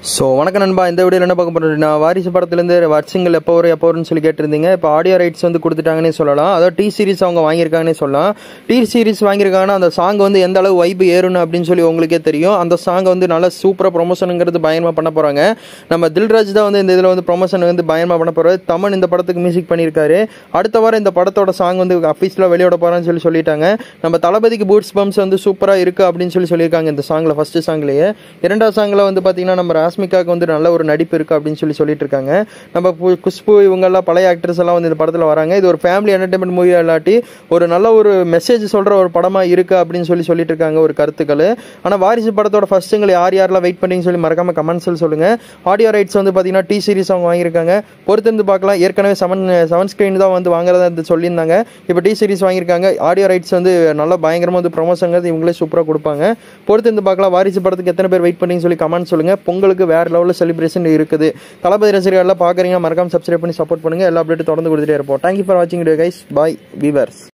so வணக்கம் நண்பா இந்த வீடியோவில் என்ன பார்க்க போகிறோம் நான் வாரிசு படத்துலேருந்து வட்சிங்கள் எப்போ வரும் எப்போ வரும்னு சொல்லி கேட்டிருந்தீங்க இப்போ ஆடியோ ரைட்ஸ் வந்து கொடுத்துட்டாங்கன்னே சொல்லலாம் அதாவது டி சீரிஸ் அவங்க வாங்கியிருக்காங்கன்னே சொல்லலாம் டி சீரிஸ் வாங்கியிருக்காங்கன்னா அந்த சாங் வந்து எந்த அளவு வைப்பு ஏறும் அப்படின்னு சொல்லி உங்களுக்கே தெரியும் அந்த சாங்கை வந்து நல்லா சூப்பராக ப்ரொமோஷனுங்கிறது பயங்கரமாக பண்ண போகிறாங்க நம்ம தில்ராஜ் தான் வந்து இந்த இதில் வந்து ப்ரொமோஷன் வந்து பயங்கரமாக பண்ண போகிறாரு தமன் இந்த படத்துக்கு மியூசிக் பண்ணியிருக்காரு அடுத்த வாரம் இந்த படத்தோட சாங் வந்து அஃபீஸில் வெளியோட போகிறான்னு சொல்லி சொல்லிட்டாங்க நம்ம தளபதிக்கு பூட்ஸ் பம்ப்ஸ் வந்து சூப்பராக இருக்குது அப்படின்னு சொல்லி சொல்லியிருக்காங்க இந்த சாங்கில் ஃபஸ்ட்டு சாங்லேயே இரண்டாவது சாங்கில் வந்து பார்த்தீங்கன்னா நம்ம ராஸ்மிகாவுக்கு வந்து நல்ல ஒரு நடிப்பு இருக்குது அப்படின்னு சொல்லி சொல்லிட்டு இருக்காங்க நம்ம பு- குஷ்பு இவங்கெல்லாம் பழைய ஆக்டர்ஸ் எல்லாம் வந்து இந்த படத்தில் வராங்க இது ஒரு ஃபேமிலி என்டர்டைன்மெண்ட் மூவி இல்லாட்டி ஒரு நல்ல ஒரு மெசேஜ் சொல்கிற ஒரு படமாக இருக்குது அப்படின்னு சொல்லி சொல்லிட்டு இருக்காங்க ஒரு கருத்துக்கள் ஆனால் வாரிசு படத்தோட ஃபர்ஸ்ட்டுங்களை யார் யாரெல்லாம் வெயிட் பண்ணீங்கன்னு சொல்லி மறக்காம கமெண்ட்ஸில் சொல்லுங்கள் ஆடியோ ரைட்ஸ் வந்து பார்த்தீங்கன்னா டி சீரிஸ் அவங்க வாங்கியிருக்காங்க பொறுத்திருந்து பார்க்கலாம் ஏற்கனவே செவன் செவன் ஸ்க்ரீன் தான் வந்து வாங்குறதா இருந்து சொல்லியிருந்தாங்க இப்போ டி சீரிஸ் வாங்கியிருக்காங்க ஆடியோ ரைட்ஸ் வந்து நல்லா பயங்கரமாக வந்து ப்ரொமோஷன்கிறது இவங்களே சூப்பராக கொடுப்பாங்க பொறுத்திருந்து பார்க்கலாம் வாரிசு படத்துக்கு எத்தனை பேர் வெயிட் பண்ணீங்கன்னு சொல்லி கமெண்ட் சொல்லுங்கள் பொங்கலுக்கு வேறு லெவலில் செலிப்ரேஷன் இருக்குது தளபதி ரசிகர்கள்லாம் பார்க்குறீங்க மறக்காம சப்ஸ்கிரைப் பண்ணி சப்போர்ட் பண்ணுங்கள் எல்லா அப்டேட்டும் தொடர்ந்து கொடுத்துட்டே இருப்போம் தேங்க்யூ ஃபார் வாட்சிங் கைஸ் பாய் வீவர்ஸ்